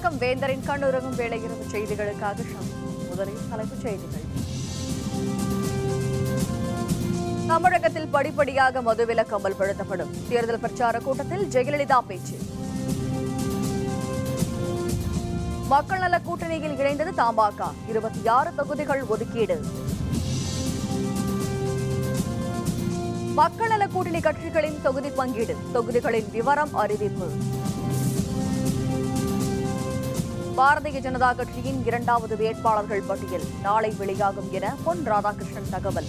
வணக்கம் வேந்தரின் கண்ணுறங்கும் வேலை இரவு செய்திகளுக்காக ஷம் முதலில் தலைப்புச் செய்திகள் தமிழகத்தில் படிப்படியாக மதுவிலக்கு அமல்படுத்தப்படும் தேர்தல் பிரச்சார கூட்டத்தில் ஜெயலலிதா பேச்சு மக்கள் நல கூட்டணியில் இணைந்தது தமாக இருபத்தி ஆறு தொகுதிகள் ஒதுக்கீடு மக்கள் நல கூட்டணி கட்சிகளின் தொகுதி பங்கீடு தொகுதிகளின் விவரம் அறிவிப்பு பாரதிய ஜனதா கட்சியின் இரண்டாவது வேட்பாளர்கள் பட்டியல் நாளை வெளியாகும் என பொன் ராதாகிருஷ்ணன் தகவல்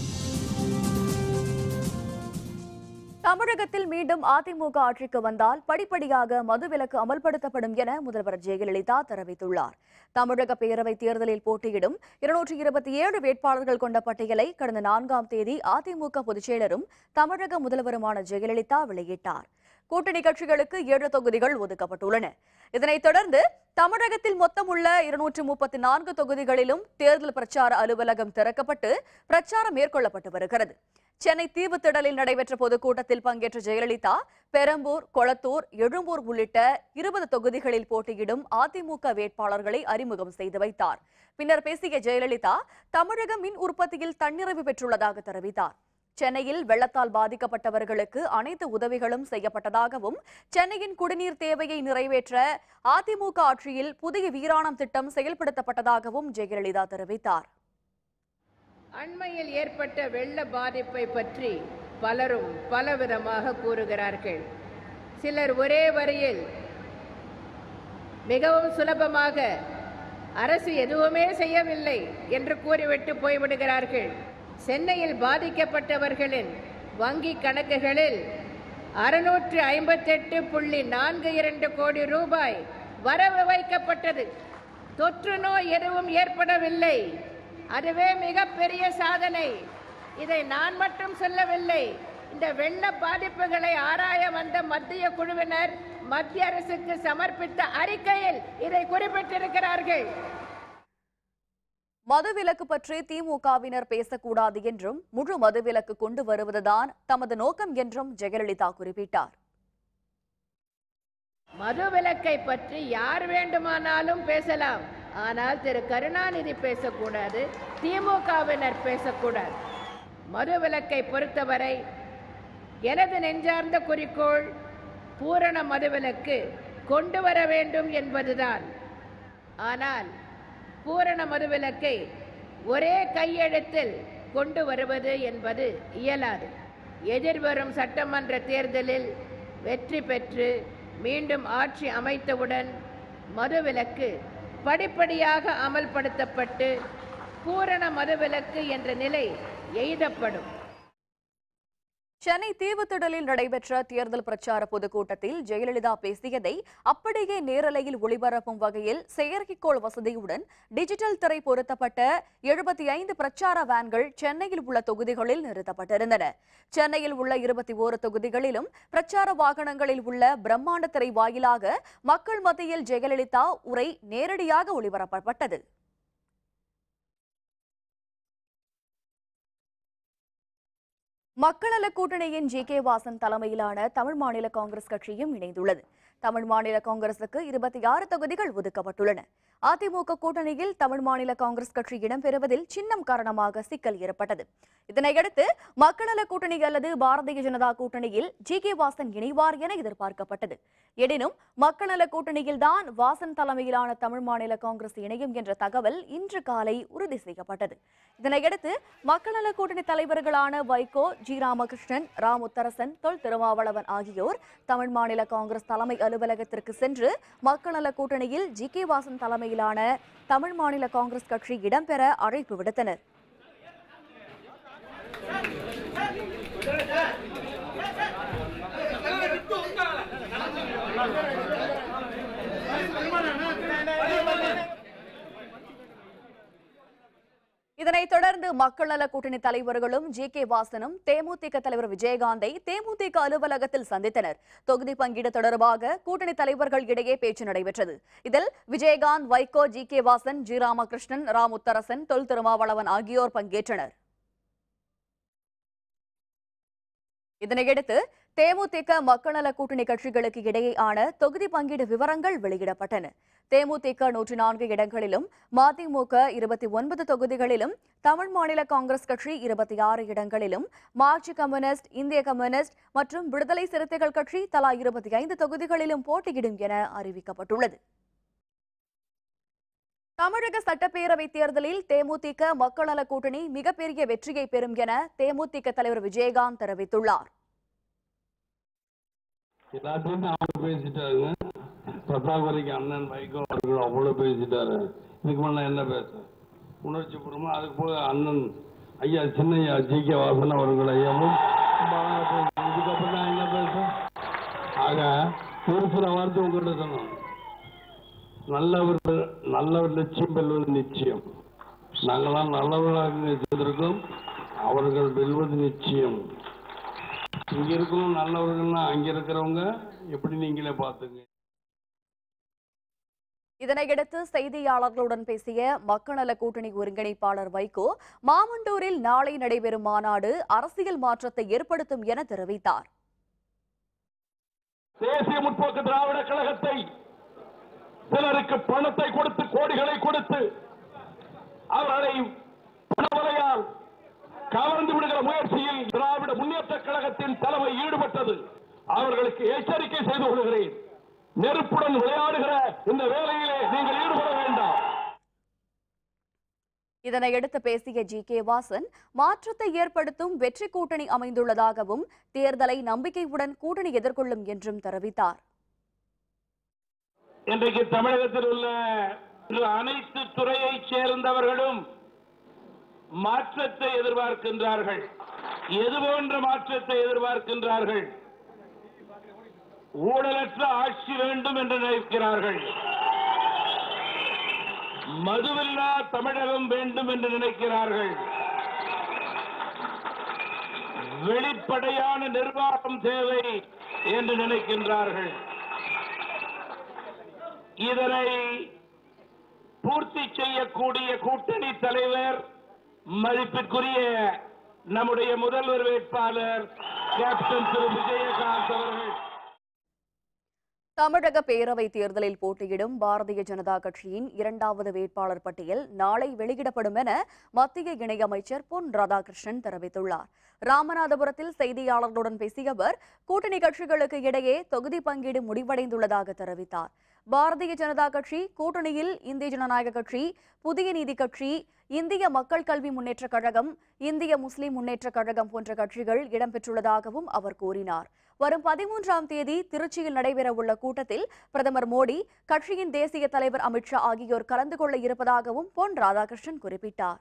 தமிழகத்தில் மீண்டும் அதிமுக ஆட்சிக்கு வந்தால் படிப்படியாக மதுவிலக்கு அமல்படுத்தப்படும் என முதல்வர் ஜெயலலிதா தெரிவித்துள்ளார் தமிழக பேரவைத் தேர்தலில் போட்டியிடும் இருநூற்றி இருபத்தி ஏழு வேட்பாளர்கள் கொண்ட பட்டியலை கடந்த நான்காம் தேதி அதிமுக பொதுச்செயலரும் தமிழக முதல்வருமான ஜெயலலிதா வெளியிட்டார் கூட்டணி கட்சிகளுக்கு ஏழு தொகுதிகள் ஒதுக்கப்பட்டுள்ளன இதனைத் தொடர்ந்து தமிழகத்தில் மொத்தம் உள்ள இருநூற்று முப்பத்தி நான்கு தொகுதிகளிலும் தேர்தல் பிரச்சார அலுவலகம் திறக்கப்பட்டு பிரச்சாரம் மேற்கொள்ளப்பட்டு வருகிறது சென்னை தீவுத்திடலில் நடைபெற்ற பொதுக்கூட்டத்தில் பங்கேற்ற ஜெயலலிதா பெரம்பூர் கொளத்தூர் எழும்பூர் உள்ளிட்ட இருபது தொகுதிகளில் போட்டியிடும் அதிமுக வேட்பாளர்களை அறிமுகம் செய்து வைத்தார் பின்னர் பேசிய ஜெயலலிதா தமிழக மின் உற்பத்தியில் தன்னிறைவு பெற்றுள்ளதாக தெரிவித்தார் சென்னையில் வெள்ளத்தால் பாதிக்கப்பட்டவர்களுக்கு அனைத்து உதவிகளும் செய்யப்பட்டதாகவும் சென்னையின் குடிநீர் தேவையை நிறைவேற்ற அதிமுக ஆட்சியில் புதிய வீராணம் திட்டம் செயல்படுத்தப்பட்டதாகவும் ஜெயலலிதா தெரிவித்தார் அண்மையில் ஏற்பட்ட வெள்ள பாதிப்பை பற்றி பலரும் பலவிதமாக கூறுகிறார்கள் சிலர் ஒரே வரியில் மிகவும் சுலபமாக அரசு எதுவுமே செய்யவில்லை என்று கூறிவிட்டு போய்விடுகிறார்கள் சென்னையில் பாதிக்கப்பட்டவர்களின் வங்கி கணக்குகளில் அறுநூற்று ஐம்பத்தெட்டு புள்ளி நான்கு இரண்டு கோடி ரூபாய் வரவு வைக்கப்பட்டது தொற்று நோய் எதுவும் ஏற்படவில்லை அதுவே மிகப்பெரிய சாதனை இதை நான் மட்டும் சொல்லவில்லை இந்த வெள்ள பாதிப்புகளை ஆராய வந்த மத்திய குழுவினர் மத்திய அரசுக்கு சமர்ப்பித்த அறிக்கையில் இதை குறிப்பிட்டிருக்கிறார்கள் மதுவிலக்கு பற்றி திமுகவினர் பேசக்கூடாது என்றும் முழு மதுவிலக்கு கொண்டு வருவதுதான் தமது நோக்கம் என்றும் ஜெயலலிதா குறிப்பிட்டார் மதுவிலக்கை பற்றி யார் வேண்டுமானாலும் பேசலாம் ஆனால் திரு கருணாநிதி பேசக்கூடாது திமுகவினர் பேசக்கூடாது மதுவிலக்கை பொறுத்தவரை எனது நெஞ்சார்ந்த குறிக்கோள் பூரண மதுவிலக்கு கொண்டு வர வேண்டும் என்பதுதான் ஆனால் பூரண மதுவிலக்கை ஒரே கையெழுத்தில் கொண்டு வருவது என்பது இயலாது எதிர்வரும் சட்டமன்ற தேர்தலில் வெற்றி பெற்று மீண்டும் ஆட்சி அமைத்தவுடன் மதுவிலக்கு படிப்படியாக அமல்படுத்தப்பட்டு பூரண மதுவிலக்கு என்ற நிலை எய்தப்படும் சென்னை தீவுத்திடலில் நடைபெற்ற தேர்தல் பிரச்சார பொதுக்கூட்டத்தில் ஜெயலலிதா பேசியதை அப்படியே நேரலையில் ஒளிபரப்பும் வகையில் செயற்கைக்கோள் வசதியுடன் டிஜிட்டல் திரை பொருத்தப்பட்ட எழுபத்தி ஐந்து பிரச்சார வேன்கள் சென்னையில் உள்ள தொகுதிகளில் நிறுத்தப்பட்டிருந்தன சென்னையில் உள்ள இருபத்தி ஓரு தொகுதிகளிலும் பிரச்சார வாகனங்களில் உள்ள பிரம்மாண்ட திரை வாயிலாக மக்கள் மத்தியில் ஜெயலலிதா உரை நேரடியாக ஒளிபரப்பப்பட்டது மக்கள் நல கூட்டணியின் ஜி கே வாசன் தலைமையிலான தமிழ் மாநில காங்கிரஸ் கட்சியும் இணைந்துள்ளது தமிழ் மாநில காங்கிரசுக்கு இருபத்தி ஆறு தொகுதிகள் ஒதுக்கப்பட்டுள்ளன அதிமுக கூட்டணியில் தமிழ் மாநில காங்கிரஸ் கட்சி இடம்பெறுவதில் சின்னம் காரணமாக சிக்கல் ஏற்பட்டது இதனையடுத்து மக்கள் நல கூட்டணி அல்லது பாரதிய ஜனதா கூட்டணியில் ஜி கே வாசன் இணைவார் என எதிர்பார்க்கப்பட்டது எனினும் மக்கள் நல கூட்டணியில் தான் வாசன் தலைமையிலான தமிழ் மாநில காங்கிரஸ் இணையும் என்ற தகவல் இன்று காலை உறுதி செய்யப்பட்டது இதனையடுத்து மக்கள் நல கூட்டணி தலைவர்களான வைகோ ஜி ராமகிருஷ்ணன் ரா முத்தரசன் தொல் திருமாவளவன் ஆகியோர் தமிழ் மாநில காங்கிரஸ் தலைமை அலுவலகத்திற்கு சென்று மக்கள் நல கூட்டணியில் ஜி கே வாசன் தலைமையிலான தமிழ் மாநில காங்கிரஸ் கட்சி இடம்பெற அழைப்பு விடுத்தனர் இதனைத் தொடர்ந்து மக்கள் நல கூட்டணி தலைவர்களும் ஜி கே வாசனும் தேமுதிக தலைவர் விஜயகாந்தை தேமுதிக அலுவலகத்தில் சந்தித்தனர் தொகுதி பங்கீடு தொடர்பாக கூட்டணி தலைவர்கள் இடையே பேச்சு நடைபெற்றது இதில் Vijayakanth Vaiko G K Vasan G Ramakrishnan ரா முத்தரசன் தொல் திருமாவளவன் ஆகியோர் பங்கேற்றனர் இதனையடுத்து தேமுதிக மக்கள் நல கூட்டணி கட்சிகளுக்கு இடையேயான தொகுதி பங்கீடு விவரங்கள் வெளியிடப்பட்டன தேமுதிக நூற்றி நான்கு இடங்களிலும் மதிமுக இருபத்தி ஒன்பது தொகுதிகளிலும் தமிழ் மாநில காங்கிரஸ் கட்சி இருபத்தி ஆறு இடங்களிலும் மார்க்சிஸ்ட் கம்யூனிஸ்ட் இந்திய கம்யூனிஸ்ட் மற்றும் விடுதலை சிறுத்தைகள் கட்சி தலா இருபத்தி ஐந்து தொகுதிகளிலும் போட்டியிடும் என அறிவிக்கப்பட்டுள்ளது தமிழக சட்டப்பேரவை தேர்தலில் தேமுதிக மக்கள் நல கூட்டணி மிகப்பெரிய வெற்றியை பெறும் என தேமுதிக தலைவர் விஜயகாந்த் தெரிவித்துள்ளார் எல்லாத்தையும் அவங்க பேசிட்டாங்க பத்தாக்குறைக்கு அண்ணன் வைகோ அவர்கள் அவ்வளோ பேசிட்டாரு இதுக்கு மேலே என்ன பேச உணர்ச்சி பூர்வமா அதுக்கு போக அண்ணன் ஐயா சின்னையா ஜி கே வாசன் அவர்கள் ஐயாவும் இதுக்கப்புறம் நான் என்ன பேச ஆக ஒரு சில வார்த்தை உங்கள்கிட்ட சொன்னோம் நல்லவர் நல்லவர் லட்சியம் வெல்வது நிச்சயம் நாங்களாம் நல்லவர்களாக செய்திருக்கோம் அவர்கள் வெல்வது நிச்சயம் இங்க இருக்கணும் நல்லவர்கள்னா அங்க இருக்கிறவங்க எப்படி நீங்களே பாத்துங்க இதனையடுத்து செய்தியாளர்களுடன் பேசிய மக்கள் நல கூட்டணி ஒருங்கிணைப்பாளர் வைகோ மாமண்டூரில் நாளை நடைபெறும் மாநாடு அரசியல் மாற்றத்தை ஏற்படுத்தும் என தெரிவித்தார் தேசிய முற்போக்கு திராவிட கழகத்தை சிலருக்கு பணத்தை கொடுத்து கோடிகளை கொடுத்து அவர்களை பணவலையால் கவர்ந்து விடுகிற முயற்சியில் திராவிட முன்னேற்ற கழகத்தின் தலைமை ஈடுபட்டது அவர்களுக்கு எச்சரிக்கை செய்து கொள்கிறேன் நெருப்புடன் விளையாடுகிற இந்த வேலையிலே நீங்கள் ஈடுபட வேண்டாம் இதனையடுத்து பேசிய ஜி கே வாசன் மாற்றத்தை ஏற்படுத்தும் வெற்றி கூட்டணி அமைந்துள்ளதாகவும் தேர்தலை நம்பிக்கையுடன் கூட்டணி எதிர்கொள்ளும் என்றும் தெரிவித்தார் இன்றைக்கு தமிழகத்தில் உள்ள அனைத்து துறையைச் சேர்ந்தவர்களும் மாற்றத்தை எதிர்பார்க்கின்றார்கள் எது போன்ற மாற்றத்தை எதிர்பார்க்கின்றார்கள் ஊழலற்ற ஆட்சி வேண்டும் என்று நினைக்கிறார்கள் மதுவில்லா தமிழகம் வேண்டும் என்று நினைக்கிறார்கள் வெளிப்படையான நிர்வாகம் தேவை என்று நினைக்கின்றார்கள் இதனை பூர்த்தி செய்யக்கூடிய கூட்டணி தலைவர் மதிப்பிற்குரிய நம்முடைய முதல்வர் வேட்பாளர் கேப்டன் திரு விஜயகாந்த் அவர்கள் தமிழக பேரவைத் தேர்தலில் போட்டியிடும் பாரதிய ஜனதா கட்சியின் இரண்டாவது வேட்பாளர் பட்டியல் நாளை வெளியிடப்படும் என மத்திய இணையமைச்சர் பொன் ராதாகிருஷ்ணன் தெரிவித்துள்ளார் ராமநாதபுரத்தில் செய்தியாளர்களுடன் பேசிய அவர் கூட்டணி கட்சிகளுக்கு இடையே தொகுதி பங்கீடு முடிவடைந்துள்ளதாக தெரிவித்தார் பாரதிய ஜனதா கட்சி கூட்டணியில் இந்திய ஜனநாயக கட்சி புதிய நீதி கட்சி இந்திய மக்கள் கல்வி முன்னேற்றக் கழகம் இந்திய முஸ்லிம் முன்னேற்றக் கழகம் போன்ற கட்சிகள் இடம்பெற்றுள்ளதாகவும் அவர் கூறினார் வரும் பதிமூன்றாம் தேதி திருச்சியில் நடைபெறவுள்ள கூட்டத்தில் பிரதமர் மோடி கட்சியின் தேசிய தலைவர் அமித்ஷா ஆகியோர் கலந்து கொள்ள இருப்பதாகவும் பொன் ராதாகிருஷ்ணன் குறிப்பிட்டார்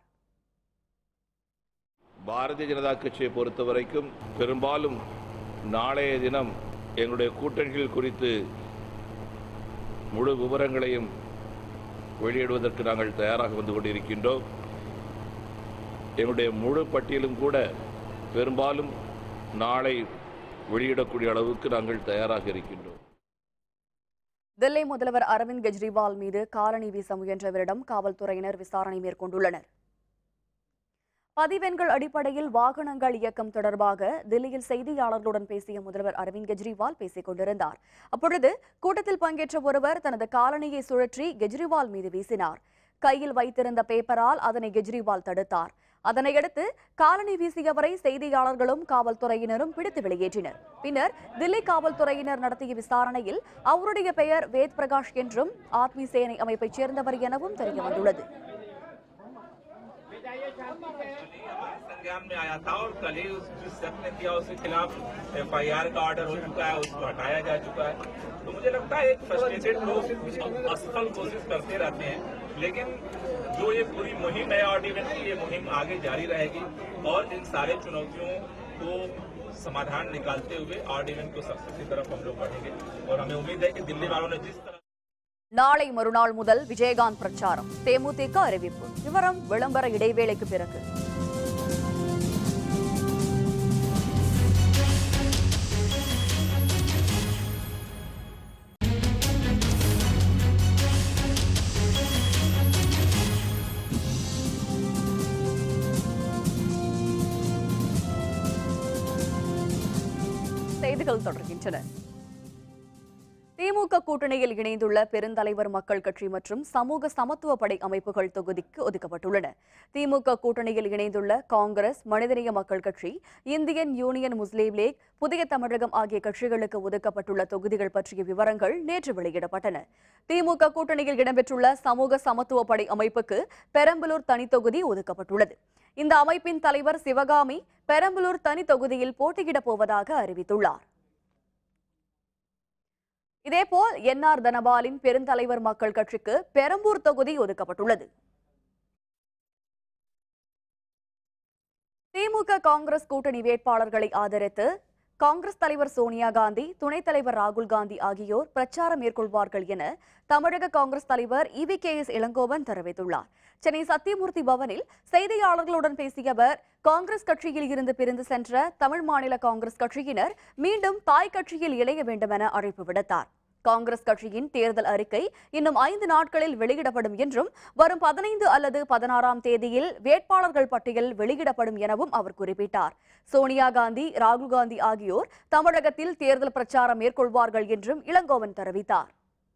பாரதிய ஜனதா கட்சியை பொறுத்தவரைக்கும் பெரும்பாலும் நாளைய தினம் எங்களுடைய கூட்டணிகள் குறித்து முழு விவரங்களையும் வெளியிடுவதற்கு நாங்கள் தயாராக வந்து கொண்டிருக்கின்றோம் எங்களுடைய முழு பட்டியலும் கூட பெரும்பாலும் நாளை வெளியிடக்கூடிய அளவுக்கு நாங்கள் தயாராக இருக்கின்றோம் தில்லி முதல்வர் அரவிந்த் கெஜ்ரிவால் மீது காலணி வீச முயன்றவரிடம் காவல்துறையினர் விசாரணை மேற்கொண்டுள்ளனர் பதிவெண்கள் அடிப்படையில் வாகனங்கள் இயக்கம் தொடர்பாக தில்லியில் செய்தியாளர்களுடன் பேசிய முதல்வர் அரவிந்த் கெஜ்ரிவால் பேசிக் கொண்டிருந்தார் அப்பொழுது கூட்டத்தில் பங்கேற்ற ஒருவர் தனது காலணியை சுழற்றி கெஜ்ரிவால் மீது வீசினார் கையில் வைத்திருந்த பேப்பரால் அதனை கெஜ்ரிவால் தடுத்தார் அதனையடுத்து காலணி வீசியவரை செய்தியாளர்களும் காவல்துறையினரும் பிடித்து வெளியேற்றினர் பின்னர் தில்லி காவல்துறையினர் நடத்திய விசாரணையில் அவருடைய பெயர் வேத் பிரகாஷ் என்றும் ஆத்மி சேனை அமைப்பைச் சேர்ந்தவர் எனவும் தெரியவந்துள்ளது संज्ञान में आया था और कल ही उस जिस शख्स ने किया उसके खिलाफ एफ आई आर का ऑर्डर हो चुका है उसको हटाया जा चुका है तो मुझे लगता है एक फ्रस्ट्रेटेड लोग असफल कोशिश करते रहते हैं लेकिन जो ये पूरी मुहिम है ऑर्डिनेंस की ये मुहिम आगे जारी रहेगी और इन सारे चुनौतियों को समाधान निकालते हुए ऑर्डिनेंस को सक्सेस की तरफ हम लोग बढ़ेंगे और हमें उम्मीद है कि दिल्ली वालों ने जिस तरह நாளை மறுநாள் முதல் விஜயகாந்த் பிரச்சாரம் தேமுதிக அறிவிப்பு விவரம் விளம்பர இடைவேளைக்கு பிறகு செய்திகள் தொடர்கின்றன திமுக கூட்டணியில் இணைந்துள்ள பெருந்தலைவர் மக்கள் கட்சி மற்றும் சமூக சமத்துவ படை அமைப்புகள் தொகுதிக்கு ஒதுக்கப்பட்டுள்ளன திமுக கூட்டணியில் இணைந்துள்ள காங்கிரஸ் மனிதநேய மக்கள் கட்சி இந்தியன் யூனியன் முஸ்லீம் லீக் புதிய தமிழகம் ஆகிய கட்சிகளுக்கு ஒதுக்கப்பட்டுள்ள தொகுதிகள் பற்றிய விவரங்கள் நேற்று வெளியிடப்பட்டன திமுக கூட்டணியில் இடம்பெற்றுள்ள சமூக சமத்துவ படை அமைப்புக்கு பெரம்பலூர் தனி தொகுதி ஒதுக்கப்பட்டுள்ளது இந்த அமைப்பின் தலைவர் சிவகாமி பெரம்பலூர் தனி தொகுதியில் போட்டியிடப் போவதாக அறிவித்துள்ளார் இதேபோல் என்ஆர் தனபாலின் பெருந்தலைவர் மக்கள் கட்சிக்கு பெரம்பூர் தொகுதி ஒதுக்கப்பட்டுள்ளது திமுக காங்கிரஸ் கூட்டணி வேட்பாளர்களை ஆதரித்து காங்கிரஸ் தலைவர் சோனியா காந்தி துணைத் தலைவர் ராகுல் காந்தி ஆகியோர் பிரச்சாரம் மேற்கொள்வார்கள் என தமிழக காங்கிரஸ் தலைவர் இவி கே எஸ் இளங்கோவன் தெரிவித்துள்ளார் சென்னை சத்தியமூர்த்தி பவனில் செய்தியாளர்களுடன் பேசிய அவர் காங்கிரஸ் கட்சியில் இருந்து பிரிந்து சென்ற தமிழ் மாநில காங்கிரஸ் கட்சியினர் மீண்டும் தாய் கட்சியில் இணைய வேண்டுமென அழைப்பு விடுத்தார் காங்கிரஸ் கட்சியின் தேர்தல் அறிக்கை இன்னும் ஐந்து நாட்களில் வெளியிடப்படும் என்றும் வரும் பதினைந்து அல்லது பதினாறாம் தேதியில் வேட்பாளர்கள் பட்டியல் வெளியிடப்படும் எனவும் அவர் குறிப்பிட்டார் சோனியா காந்தி ராகுல் காந்தி ஆகியோர் தமிழகத்தில் தேர்தல் பிரச்சாரம் மேற்கொள்வார்கள் என்றும் இளங்கோவன் தெரிவித்தார்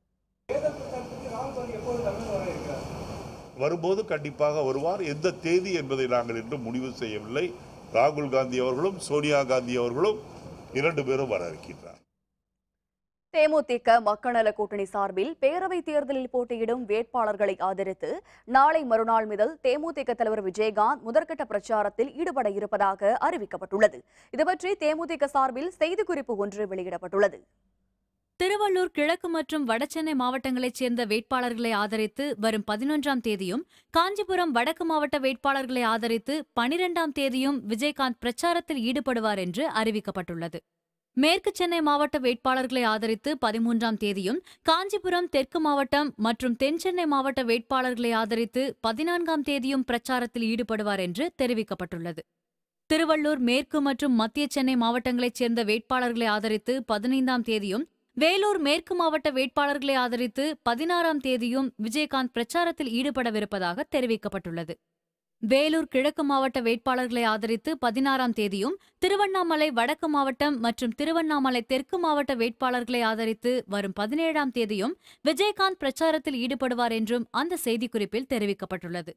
வரும்போது கண்டிப்பாக வருவார் எந்த தேதி என்பதை நாங்கள் இன்னும் முடிவு செய்யவில்லை ராகுல் காந்தி அவர்களும் சோனியா காந்தி அவர்களும் இரண்டு பேரும் வர இருக்கின்றார் தேமுதிக மக்கள் நல கூட்டணி சார்பில் பேரவைத் தேர்தலில் போட்டியிடும் வேட்பாளர்களை ஆதரித்து நாளை மறுநாள் முதல் தேமுதிக தலைவர் விஜயகாந்த் முதற்கட்ட பிரச்சாரத்தில் ஈடுபட இருப்பதாக அறிவிக்கப்பட்டுள்ளது இதுபற்றி தேமுதிக சார்பில் செய்திக்குறிப்பு ஒன்று வெளியிடப்பட்டுள்ளது திருவள்ளூர் கிழக்கு மற்றும் வடசென்னை மாவட்டங்களைச் சேர்ந்த வேட்பாளர்களை ஆதரித்து வரும் பதினொன்றாம் தேதியும் காஞ்சிபுரம் வடக்கு மாவட்ட வேட்பாளர்களை ஆதரித்து பனிரெண்டாம் தேதியும் விஜயகாந்த் பிரச்சாரத்தில் ஈடுபடுவார் என்று அறிவிக்கப்பட்டுள்ளது மேற்கு சென்னை மாவட்ட வேட்பாளர்களை ஆதரித்து பதிமூன்றாம் தேதியும் காஞ்சிபுரம் தெற்கு மாவட்டம் மற்றும் தென் சென்னை மாவட்ட வேட்பாளர்களை ஆதரித்து பதினான்காம் தேதியும் பிரச்சாரத்தில் ஈடுபடுவார் என்று தெரிவிக்கப்பட்டுள்ளது திருவள்ளூர் மேற்கு மற்றும் மத்திய சென்னை மாவட்டங்களைச் சேர்ந்த வேட்பாளர்களை ஆதரித்து பதினைந்தாம் தேதியும் வேலூர் மேற்கு மாவட்ட வேட்பாளர்களை ஆதரித்து பதினாறாம் தேதியும் விஜயகாந்த் பிரச்சாரத்தில் ஈடுபடவிருப்பதாக தெரிவிக்கப்பட்டுள்ளது வேலூர் கிழக்கு மாவட்ட வேட்பாளர்களை ஆதரித்து பதினாறாம் தேதியும் திருவண்ணாமலை வடக்கு மாவட்டம் மற்றும் திருவண்ணாமலை தெற்கு மாவட்ட வேட்பாளர்களை ஆதரித்து வரும் பதினேழாம் தேதியும் விஜயகாந்த் பிரச்சாரத்தில் ஈடுபடுவார் என்றும் அந்த செய்திக்குறிப்பில் தெரிவிக்கப்பட்டுள்ளது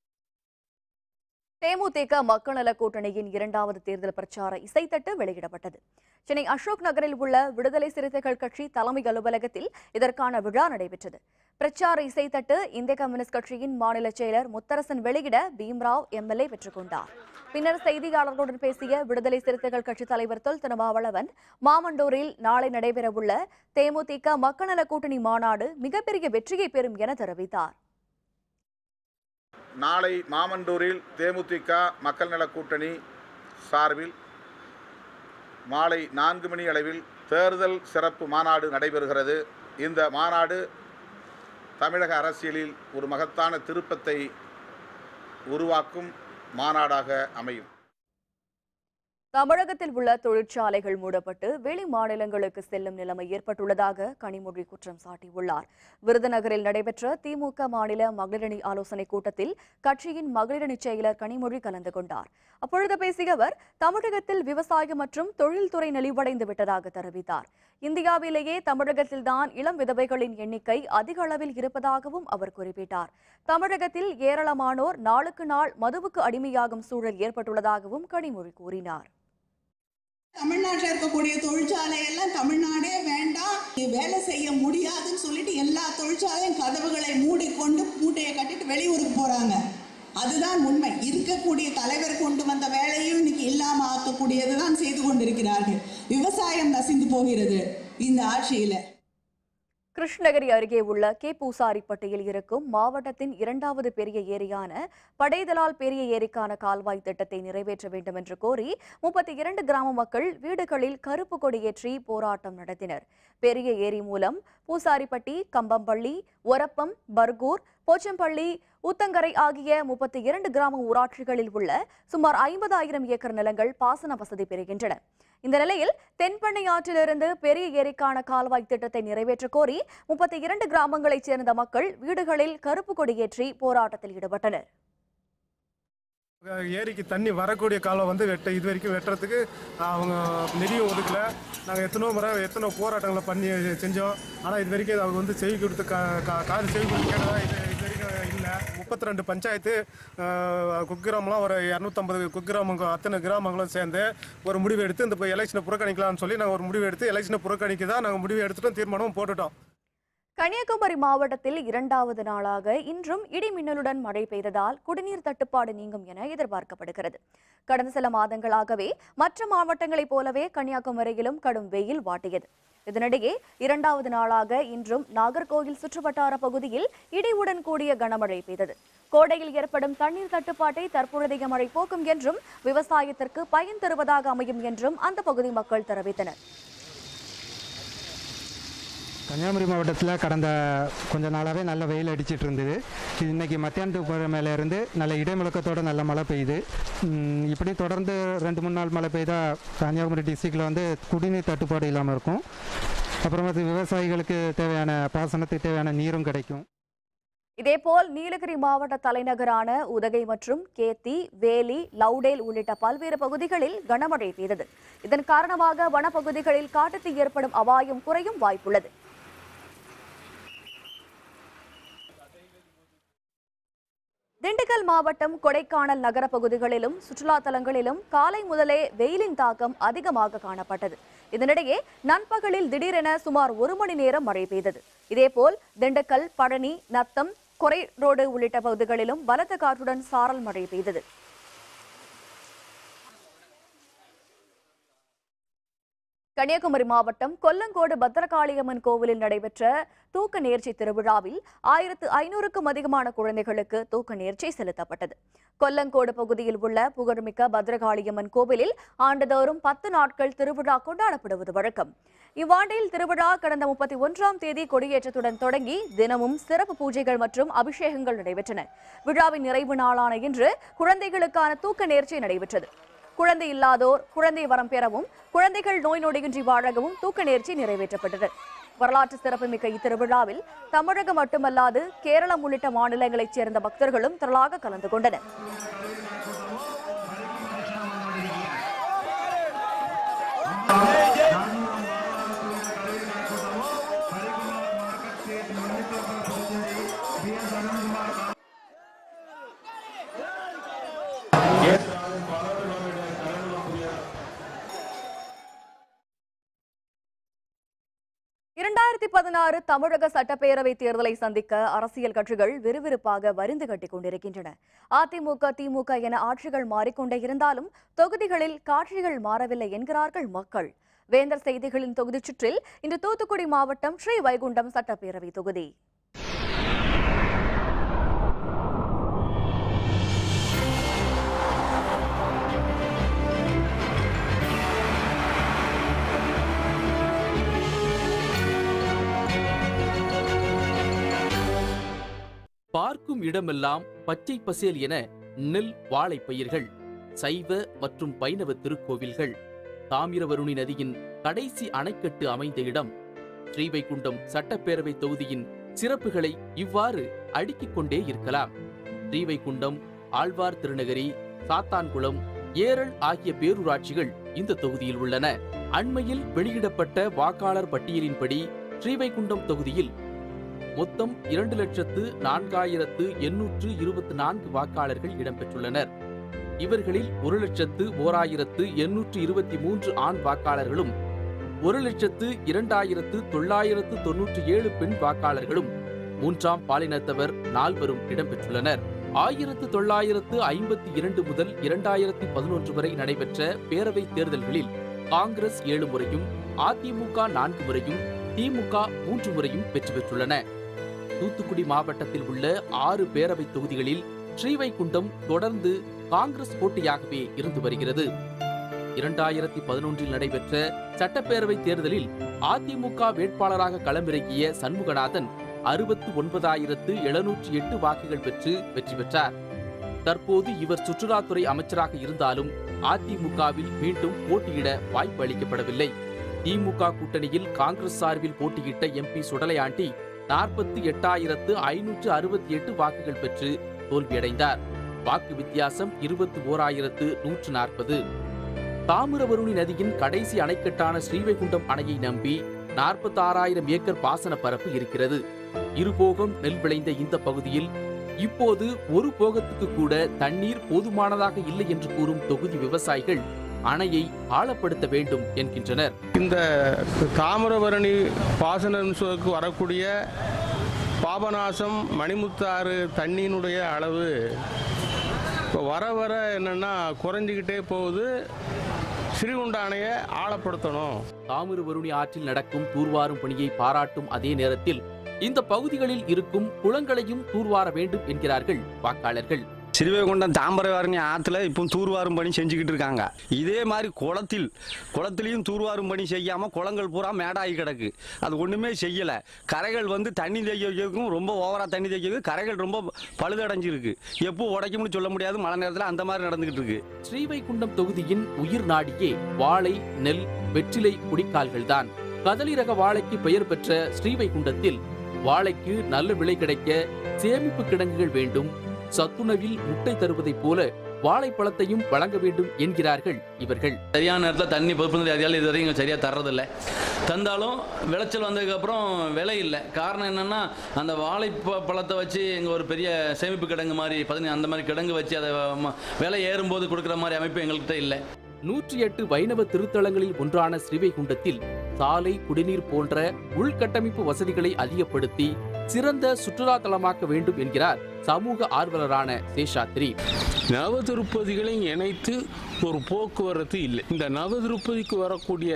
தேமுதிக மக்கள் நல கூட்டணியின் இரண்டாவது தேர்தல் பிரச்சார இசைத்தட்டு வெளியிடப்பட்டது சென்னை அசோக் நகரில் உள்ள விடுதலை சிறுத்தைகள் கட்சி தலைமை அலுவலகத்தில் இதற்கான விழா நடைபெற்றது பிரச்சார இசைத்தட்டு இந்திய கம்யூனிஸ்ட் கட்சியின் மாநில செயலர் முத்தரசன் வெளியிட பீம்ராவ் எம்எல்ஏ பெற்றுக்கொண்டார் பின்னர் செய்தியாளர்களுடன் பேசிய விடுதலை சிறுத்தைகள் கட்சி தலைவர் தொல் திருமாவளவன் மாமண்டூரில் நாளை நடைபெறவுள்ள தேமுதிக மக்கள் நல கூட்டணி மாநாடு மிகப்பெரிய வெற்றியை பெறும் என தெரிவித்தார் நாளை மாமண்டூரில் தேமுதிக மக்கள் நல கூட்டணி சார்பில் மாலை நான்கு மணி அளவில் தேர்தல் சிறப்பு மாநாடு நடைபெறுகிறது இந்த மாநாடு தமிழக அரசியலில் ஒரு மகத்தான திருப்பத்தை உருவாக்கும் மாநாடாக அமையும் தமிழகத்தில் உள்ள தொழிற்சாலைகள் மூடப்பட்டு வெளி மாநிலங்களுக்கு செல்லும் நிலைமை ஏற்பட்டுள்ளதாக கனிமொழி குற்றம் சாட்டியுள்ளார் விருதுநகரில் நடைபெற்ற திமுக மாநில மகளிரணி ஆலோசனைக் கூட்டத்தில் கட்சியின் மகளிரணி செயலர் கனிமொழி கலந்து கொண்டார் அப்பொழுது பேசிய அவர் தமிழகத்தில் விவசாயம் மற்றும் தொழில்துறை நலிவடைந்து விட்டதாக தெரிவித்தார் இந்தியாவிலேயே தமிழகத்தில்தான் இளம் விதவைகளின் எண்ணிக்கை அதிக அளவில் இருப்பதாகவும் அவர் குறிப்பிட்டார் தமிழகத்தில் ஏராளமானோர் நாளுக்கு நாள் மதுவுக்கு அடிமையாகும் சூழல் ஏற்பட்டுள்ளதாகவும் கனிமொழி கூறினார் தமிழ்நாட்டில் இருக்கக்கூடிய தொழிற்சாலை எல்லாம் தமிழ்நாடே வேண்டாம் நீ வேலை செய்ய முடியாதுன்னு சொல்லிட்டு எல்லா தொழிற்சாலையும் கதவுகளை மூடிக்கொண்டு மூட்டையை கட்டிட்டு வெளியூருக்கு போறாங்க அதுதான் உண்மை இருக்கக்கூடிய தலைவர் கொண்டு வந்த வேலையும் இன்னைக்கு இல்லாம ஆக்கக்கூடியது தான் செய்து கொண்டிருக்கிறார்கள் விவசாயம் நசிந்து போகிறது இந்த ஆட்சியில கிருஷ்ணகிரி அருகே உள்ள கே பூசாரிப்பட்டியில் இருக்கும் மாவட்டத்தின் இரண்டாவது பெரிய ஏரியான படைதலால் பெரிய ஏரிக்கான கால்வாய் திட்டத்தை நிறைவேற்ற வேண்டும் என்று கோரி முப்பத்தி இரண்டு கிராம மக்கள் வீடுகளில் கருப்பு கொடியேற்றி போராட்டம் நடத்தினர் பெரிய ஏரி மூலம் பூசாரிப்பட்டி கம்பம்பள்ளி ஒரப்பம் பர்கூர் போச்சம்பள்ளி ஊத்தங்கரை ஆகிய முப்பத்தி இரண்டு கிராம ஊராட்சிகளில் உள்ள சுமார் ஐம்பதாயிரம் ஏக்கர் நிலங்கள் பாசன வசதி பெறுகின்றன இந்த நிலையில் தென்பண்ணை ஆற்றிலிருந்து பெரிய ஏரிக்கான கால்வாய் திட்டத்தை நிறைவேற்ற கோரி முப்பத்தி இரண்டு கிராமங்களைச் சேர்ந்த மக்கள் வீடுகளில் கருப்பு கொடியேற்றி போராட்டத்தில் ஈடுபட்டனர் ஏரிக்கு தண்ணி வரக்கூடிய காலம் வந்து வெட்ட இது வரைக்கும் வெட்டுறதுக்கு அவங்க நிதியும் ஒதுக்கல நாங்கள் எத்தனோ முறை எத்தனோ போராட்டங்களை பண்ணி செஞ்சோம் ஆனால் இது வரைக்கும் அவங்க வந்து செய்தி கொடுத்து கா கா- காது செய்தி கொடுத்து கேட்டதா இது இது வரைக்கும் இல்லை முப்பத்தி ரெண்டு பஞ்சாயத்து ஆஹ், குக்கிராமம்லாம் ஒரு இரநூத்தம்பது குக்கிராமங்க அத்தனை கிராமங்களும் சேர்ந்து ஒரு முடிவு எடுத்து இந்த எலெக்ஷனை புறக்கணிக்கலாம்னு சொல்லி நாங்கள் ஒரு முடிவு எடுத்து எலெக்ஷனை புறக்கணிக்க தான் நாங்கள் முடிவு எடுத்துட்டோம் தீர்மானமும் போட்டுட்டோம் கன்னியாகுமரி மாவட்டத்தில் இரண்டாவது நாளாக இன்றும் இடி மின்னலுடன் மழை பெய்ததால் குடிநீர் தட்டுப்பாடு நீங்கும் என எதிர்பார்க்கப்படுகிறது கடந்த சில மாதங்களாகவே மற்ற மாவட்டங்களைப் போலவே கன்னியாகுமரியிலும் கடும் வெயில் வாட்டியது இதனிடையே இரண்டாவது நாளாக இன்றும் நாகர்கோவில் சுற்றுவட்டார பகுதியில் இடியுடன் கூடிய கனமழை பெய்தது கோடையில் ஏற்படும் தண்ணீர் தட்டுப்பாட்டை தற்பொழுதைய மழை போக்கும் என்றும் விவசாயத்திற்கு பயன் தருவதாக அமையும் என்றும் அந்த பகுதி மக்கள் தெரிவித்தனர் கன்னியாகுமரி மாவட்டத்தில் கடந்த கொஞ்ச நாளாகவே நல்ல வெயில் அடிச்சிட்டு இருந்தது இது இன்னைக்கு மத்தியானத்துக்கு மேலே இருந்து நல்ல இடைமுழக்கத்தோட நல்ல மழை பெய்யுது உம், இப்படி தொடர்ந்து ரெண்டு மூணு நாள் மழை பெய்தா கன்னியாகுமரி டிஸ்ட்ரிக்டில் வந்து குடிநீர் தட்டுப்பாடு இல்லாமல் இருக்கும் அப்புறமேட்டு விவசாயிகளுக்கு தேவையான பாசனத்துக்கு தேவையான நீரும் கிடைக்கும் இதேபோல் நீலகிரி மாவட்ட தலைநகரான உதகை மற்றும் கேத்தி வேலி லவுடேல் உள்ளிட்ட பல்வேறு பகுதிகளில் கனமழை பெய்தது இதன் காரணமாக வனப்பகுதிகளில் காட்டுத்தீ ஏற்படும் அபாயம் குறையும் வாய்ப்புள்ளது திண்டுக்கல் மாவட்டம் கொடைக்கானல் நகர பகுதிகளிலும் சுற்றுலா தலங்களிலும் காலை முதலே வெயிலின் தாக்கம் அதிகமாக காணப்பட்டது இதனிடையே நண்பகலில் திடீரென சுமார் ஒரு மணி நேரம் மழை பெய்தது இதேபோல் திண்டுக்கல் பழனி நத்தம் கொரை ரோடு உள்ளிட்ட பகுதிகளிலும் பலத்த காற்றுடன் சாரல் மழை பெய்தது கன்னியாகுமரி மாவட்டம் கொல்லங்கோடு பத்திரகாளியம்மன் கோவிலில் நடைபெற்ற தூக்க நேர்ச்சி திருவிழாவில் ஆயிரத்து ஐநூறுக்கும் அதிகமான குழந்தைகளுக்கு தூக்க நேர்ச்சி செலுத்தப்பட்டது கொல்லங்கோடு பகுதியில் உள்ள புகழ்மிக்க பத்ரகாளியம்மன் கோவிலில் ஆண்டுதோறும் பத்து நாட்கள் திருவிழா கொண்டாடப்படுவது வழக்கம் இவ்வாண்டில் திருவிழா கடந்த முப்பத்தி ஒன்றாம் தேதி கொடியேற்றத்துடன் தொடங்கி தினமும் சிறப்பு பூஜைகள் மற்றும் அபிஷேகங்கள் நடைபெற்றன விழாவின் நிறைவு நாளான இன்று குழந்தைகளுக்கான தூக்க நேர்ச்சி நடைபெற்றது குழந்தை இல்லாதோர் குழந்தை வரம் பெறவும் குழந்தைகள் நோய் நொடியின்றி வாழவும் தூக்க நேர்ச்சி நிறைவேற்றப்பட்டது வரலாற்று சிறப்புமிக்க இத்திருவிழாவில் தமிழகம் மட்டுமல்லாது கேரளம் உள்ளிட்ட மாநிலங்களைச் சேர்ந்த பக்தர்களும் திரளாக கலந்து கொண்டனர் இரண்டாயிரத்தி பதினாறு தமிழக சட்டப்பேரவை தேர்தலை சந்திக்க அரசியல் கட்சிகள் விறுவிறுப்பாக வரிந்து கட்டிக் கொண்டிருக்கின்றன அதிமுக திமுக என ஆட்சிகள் மாறிக்கொண்டே இருந்தாலும் தொகுதிகளில் காட்சிகள் மாறவில்லை என்கிறார்கள் மக்கள் வேந்தர் செய்திகளின் தொகுதிச் சுற்றில் இன்று தூத்துக்குடி மாவட்டம் ஸ்ரீ வைகுண்டம் சட்டப்பேரவை தொகுதி பார்க்கும் இடமெல்லாம் பச்சை பசேல் என நெல் வாழை பயிர்கள் சைவ மற்றும் வைணவ திருக்கோவில்கள் தாமிரவருணி நதியின் கடைசி அணைக்கட்டு அமைந்த இடம் ஸ்ரீவைகுண்டம் சட்டப்பேரவை தொகுதியின் சிறப்புகளை இவ்வாறு அடுக்கிக் கொண்டே இருக்கலாம் ஸ்ரீவைகுண்டம் ஆழ்வார் திருநகரி சாத்தான்குளம் ஏரல் ஆகிய பேரூராட்சிகள் இந்த தொகுதியில் உள்ளன அண்மையில் வெளியிடப்பட்ட வாக்காளர் பட்டியலின்படி ஸ்ரீவைகுண்டம் தொகுதியில் மொத்தம் இரண்டு லட்சத்து நான்காயிரத்து எண்ணூற்று இருபத்தி நான்கு வாக்காளர்கள் இடம்பெற்றுள்ளனர் இவர்களில் ஒரு லட்சத்து ஓராயிரத்து எண்ணூற்று இருபத்தி மூன்று ஆண் வாக்காளர்களும் ஒரு லட்சத்து இரண்டாயிரத்து தொள்ளாயிரத்து தொன்னூற்றி ஏழு பெண் வாக்காளர்களும் மூன்றாம் பாலினத்தவர் நால்வரும் இடம்பெற்றுள்ளனர் ஆயிரத்து தொள்ளாயிரத்து ஐம்பத்தி இரண்டு முதல் இரண்டாயிரத்தி பதினொன்று வரை நடைபெற்ற பேரவைத் தேர்தல்களில் காங்கிரஸ் ஏழு முறையும் அதிமுக நான்கு முறையும் திமுக மூன்று முறையும் வெற்றி பெற்றுள்ளன தூத்துக்குடி மாவட்டத்தில் உள்ள ஆறு பேரவைத் தொகுதிகளில் ஸ்ரீவைகுண்டம் தொடர்ந்து காங்கிரஸ் போட்டியாகவே இருந்து வருகிறது இரண்டாயிரத்தி பதினொன்றில் நடைபெற்ற சட்டப்பேரவைத் தேர்தலில் அதிமுக வேட்பாளராக களமிறங்கிய சண்முகநாதன் அறுபத்து ஒன்பதாயிரத்து எழுநூற்றி எட்டு வாக்குகள் பெற்று வெற்றி பெற்றார் தற்போது இவர் சுற்றுலாத்துறை அமைச்சராக இருந்தாலும் அதிமுகவில் மீண்டும் போட்டியிட வாய்ப்பு அளிக்கப்படவில்லை திமுக கூட்டணியில் காங்கிரஸ் சார்பில் போட்டியிட்ட எம்பி சுடலையாண்டி நாற்பத்தி எட்டாயிரத்து ஐநூற்று அறுபத்தி எட்டு வாக்குகள் பெற்று தோல்வியடைந்தார் வாக்கு வித்தியாசம் இருபத்தி ஓராயிரத்து நூற்று நாற்பது தாமிரபருணி நதியின் கடைசி அணைக்கட்டான ஸ்ரீவைகுண்டம் அணையை நம்பி நாற்பத்தாறாயிரம் ஏக்கர் பாசன பரப்பு இருக்கிறது இருபோகம் நெல் விளைந்த இந்த பகுதியில் இப்போது ஒரு போகத்துக்கு கூட தண்ணீர் போதுமானதாக இல்லை என்று கூறும் தொகுதி விவசாயிகள் அணையை ஆழப்படுத்த வேண்டும் என்கின்றனர் இந்த தாமிரபரணி பாசனத்துக்கு வரக்கூடிய பாபநாசம் மணிமுத்தாறு தண்ணியினுடைய அளவு இப்போ வர வர என்னென்னா குறைஞ்சிக்கிட்டே போகுது ஸ்ரீகுண்ட அணையை ஆழப்படுத்தணும் தாமிரபருணி ஆற்றில் நடக்கும் தூர்வாரும் பணியை பாராட்டும் அதே நேரத்தில் இந்த பகுதிகளில் இருக்கும் குளங்களையும் தூர்வார வேண்டும் என்கிறார்கள் வாக்காளர்கள் சிறுவைகுண்டம் தாம்பரவாரணி ஆற்றுல இப்போ தூர்வாரும் பணி செஞ்சுக்கிட்டு இருக்காங்க இதே மாதிரி குளத்தில் குளத்திலையும் தூர்வாரும் பணி செய்யாமல் குளங்கள் பூரா மேடாகி கிடக்கு அது ஒன்றுமே செய்யலை கரைகள் வந்து தண்ணி தேய்க்கிறதுக்கும் ரொம்ப ஓவராக தண்ணி தேய்க்கிறது கரைகள் ரொம்ப பழுதடைஞ்சிருக்கு எப்போ உடைக்கும்னு சொல்ல முடியாது மழை நேரத்தில் அந்த மாதிரி நடந்துக்கிட்டு இருக்கு ஸ்ரீவைகுண்டம் தொகுதியின் உயிர் நாடியே வாழை நெல் வெற்றிலை குடிக்கால்கள்தான் கதலி ரக வாழைக்கு பெயர் பெற்ற ஸ்ரீவைகுண்டத்தில் வாழைக்கு நல்ல விலை கிடைக்க சேமிப்பு கிடங்குகள் வேண்டும் சத்துணவில் முட்டை தருவதைப் போல வாழைப்பழத்தையும் வழங்க வேண்டும் என்கிறார்கள் இவர்கள் சரியான நேரத்தில் தண்ணி பொறுப்பு அதிகாரி இது வரைக்கும் சரியாக தர்றதில்ல தந்தாலும் விளைச்சல் வந்ததுக்கப்புறம் விலை இல்லை காரணம் என்னென்னா அந்த வாழை ப- பழத்தை வச்சு எங்கள் ஒரு பெரிய சேமிப்பு கிடங்கு மாதிரி பதினஞ்சு அந்த மாதிரி கிடங்கு வச்சு அதை ம- விலை ஏறும்போது கொடுக்குற மாதிரி அமைப்பு எங்கள்கிட்ட இல்லை நூற்றி எட்டு வைணவ திருத்தலங்களில் ஒன்றான ஸ்ரீவைகுண்டத்தில் சாலை குடிநீர் போன்ற உள்கட்டமைப்பு வசதிகளை அதிகப்படுத்தி சிறந்த சுற்றுலா தலமாக்க வேண்டும் என்கிறார் சமூக ஆர்வலரான சேஷாத்ரி நவ திருப்பதிகளையும் இணைத்து ஒரு போக்குவரத்து இல்லை இந்த நவ திருப்பதிக்கு வரக்கூடிய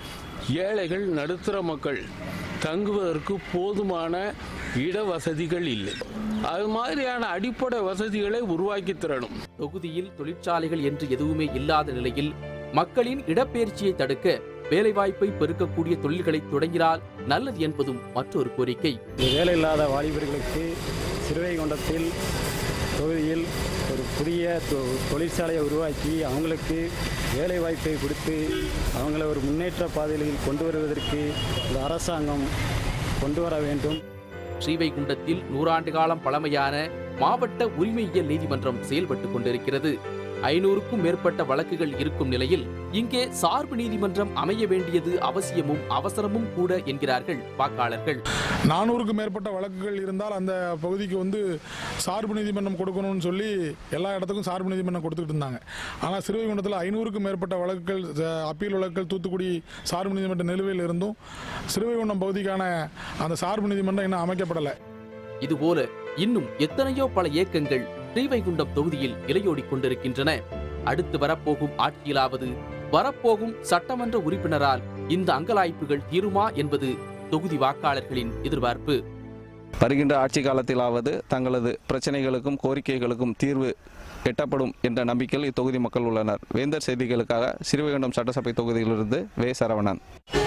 ஏழைகள் நடுத்தர மக்கள் தங்குவதற்கு போதுமான இட வசதிகள் இல்லை அது மாதிரியான அடிப்படை வசதிகளை உருவாக்கி தரணும் தொகுதியில் தொழிற்சாலைகள் என்று எதுவுமே இல்லாத நிலையில் மக்களின் இடப்பெயர்ச்சியை தடுக்க வேலைவாய்ப்பை பெருக்கக்கூடிய தொழில்களை தொடங்கினால் நல்லது என்பதும் மற்றொரு கோரிக்கை வேலையில்லாத வாலிபர்களுக்கு சிறுவைகுண்டத்தில் தொகுதியில் ஒரு புதிய தொ- தொழிற்சாலையை உருவாக்கி அவங்களுக்கு வேலை வாய்ப்பை கொடுத்து அவங்கள ஒரு முன்னேற்ற பாதையில் கொண்டு வருவதற்கு இந்த அரசாங்கம் கொண்டு வர வேண்டும் ஸ்ரீவைகுண்டத்தில் நூறாண்டு காலம் பழமையான மாவட்ட உரிமையியல் நீதிமன்றம் செயல்பட்டுக் கொண்டிருக்கிறது ஐநூறுக்கும் மேற்பட்ட வழக்குகள் இருக்கும் நிலையில் இங்கே சார்பு நீதிமன்றம் அமைய வேண்டியது அவசியமும் அவசரமும் கூட என்கிறார்கள் வாக்காளர்கள் நானூறுக்கும் மேற்பட்ட வழக்குகள் இருந்தால் அந்த பகுதிக்கு வந்து சார்பு நீதிமன்றம் கொடுக்கணும்னு சொல்லி எல்லா இடத்துக்கும் சார்பு நீதிமன்றம் கொடுத்துக்கிட்டு இருந்தாங்க ஆனால் சிறுவைகுண்டத்தில் ஐநூறுக்கும் மேற்பட்ட வழக்குகள் அஹ், அப்பீல் வழக்குகள் தூத்துக்குடி சார்பு நீதிமன்ற நிலுவையில் இருந்தும் சிறுவைகுண்டம் பகுதிக்கான அந்த சார்பு நீதிமன்றம் இன்னும் அமைக்கப்படலை இதுபோல இன்னும் எத்தனையோ பல இயக்கங்கள் ஸ்ரீவைகுண்டம் தொகுதியில் இலையோடிக் கொண்டிருக்கின்றன அடுத்து வரப்போகும் ஆட்சியிலாவது வரப்போகும் சட்டமன்ற உறுப்பினரால் இந்த அங்கலாய்ப்புகள் தீருமா என்பது தொகுதி வாக்காளர்களின் எதிர்பார்ப்பு வருகின்ற ஆட்சி காலத்திலாவது தங்களது பிரச்சனைகளுக்கும் கோரிக்கைகளுக்கும் தீர்வு எட்டப்படும் என்ற நம்பிக்கையில் இத்தொகுதி மக்கள் உள்ளனர் வேந்தர் செய்திகளுக்காக சிறுவைகுண்டம் சட்டசபை தொகுதியிலிருந்து வே சரவணன்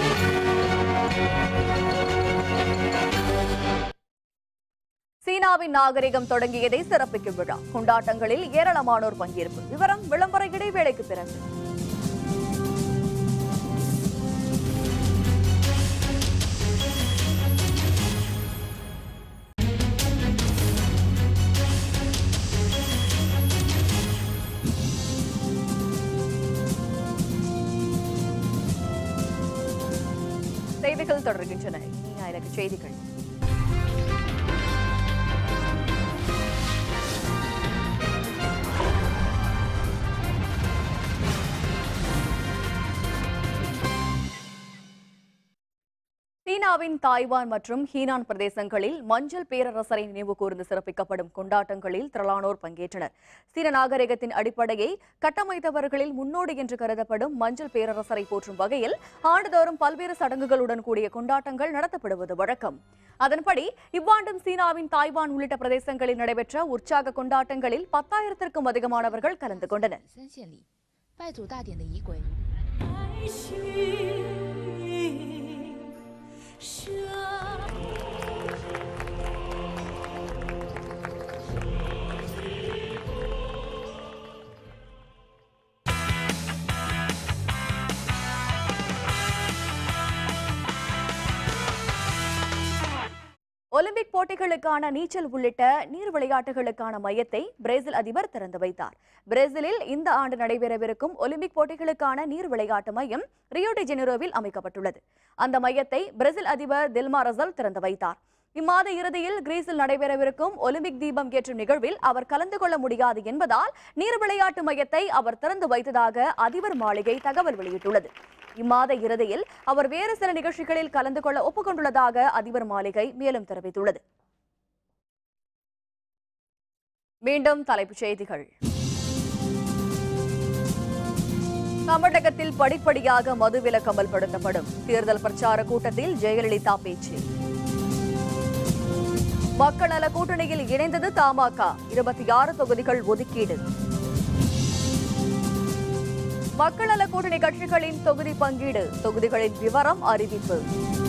சீனாவின் நாகரிகம் தொடங்கியதை சிறப்பிக்கும் விழா கொண்டாட்டங்களில் ஏராளமானோர் பங்கேற்பு விவரம் விளம்பர இடைவேளைக்கு பிறகு செய்திகள் தொடர்கின்றன இனி அயலக செய்திகள் சீனாவின் தாய்வான் மற்றும் ஹீனான் பிரதேசங்களில் மஞ்சள் பேரரசரை நினைவு கூர்ந்து சிறப்பிக்கப்படும் கொண்டாட்டங்களில் திரளானோர் பங்கேற்றனர் சீன நாகரிகத்தின் அடிப்படையை கட்டமைத்தவர்களில் முன்னோடி என்று கருதப்படும் மஞ்சள் பேரரசரை போற்றும் வகையில் ஆண்டுதோறும் பல்வேறு சடங்குகளுடன் கூடிய கொண்டாட்டங்கள் நடத்தப்படுவது வழக்கம் அதன்படி இவ்வாண்டும் சீனாவின் தாய்வான் உள்ளிட்ட பிரதேசங்களில் நடைபெற்ற உற்சாக கொண்டாட்டங்களில் பத்தாயிரத்திற்கும் அதிகமானவர்கள் கலந்து கொண்டனர் 森县里拜祖大典的仪轨。 ஒலிம்பிக் போட்டிகளுக்கான நீச்சல் உள்ளிட்ட நீர் விளையாட்டுகளுக்கான மையத்தை பிரேசில் அதிபர் திறந்து வைத்தார் பிரேசிலில் இந்த ஆண்டு நடைபெறவிருக்கும் ஒலிம்பிக் போட்டிகளுக்கான நீர் விளையாட்டு மையம் ரியோ டி ஜெனிரோவில் அமைக்கப்பட்டுள்ளது அந்த மையத்தை பிரேசில் அதிபர் தில்மா ரசல் திறந்து வைத்தார் இம்மாத இறுதியில் கிரீஸில் நடைபெறவிருக்கும் ஒலிம்பிக் தீபம் ஏற்றும் நிகழ்வில் அவர் கலந்து கொள்ள முடியாது என்பதால் நீர் விளையாட்டு மையத்தை அவர் திறந்து வைத்ததாக அதிபர் மாளிகை தகவல் வெளியிட்டுள்ளது இம்மாத இறுதியில் அவர் வேறு சில நிகழ்ச்சிகளில் கலந்து கொள்ள ஒப்புக்கொண்டுள்ளதாக அதிபர் மாளிகை மேலும் தெரிவித்துள்ளது மீண்டும் தலைப்புச் செய்திகள் தமிழகத்தில் படிப்படியாக மதுவிலக்கு அமல்படுத்தப்படும் தேர்தல் பிரச்சார கூட்டத்தில் ஜெயலலிதா பேச்சு மக்கள் நல கூட்டணியில் இணைந்தது தமாக இருபத்தி ஆறு தொகுதிகள் ஒதுக்கீடு மக்கள் நல கூட்டணி கட்சிகளின் தொகுதி பங்கீடு தொகுதிகளின் விவரம் அறிவிப்பு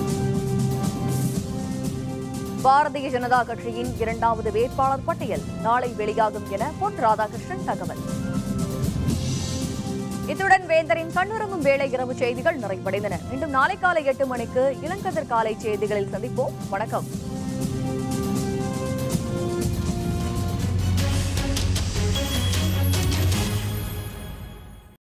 பாரதிய ஜனதா கட்சியின் இரண்டாவது வேட்பாளர் பட்டியல் நாளை வெளியாகும் என பொன் ராதாகிருஷ்ணன் தகவல் இத்துடன் வேந்தரின் கண்ணுறங்கும் வேளை இரவு செய்திகள் நிறைவடைந்தன மீண்டும் நாளை காலை எட்டு மணிக்கு இளங்கதிர் காலை செய்திகளில் சந்திப்போம் வணக்கம்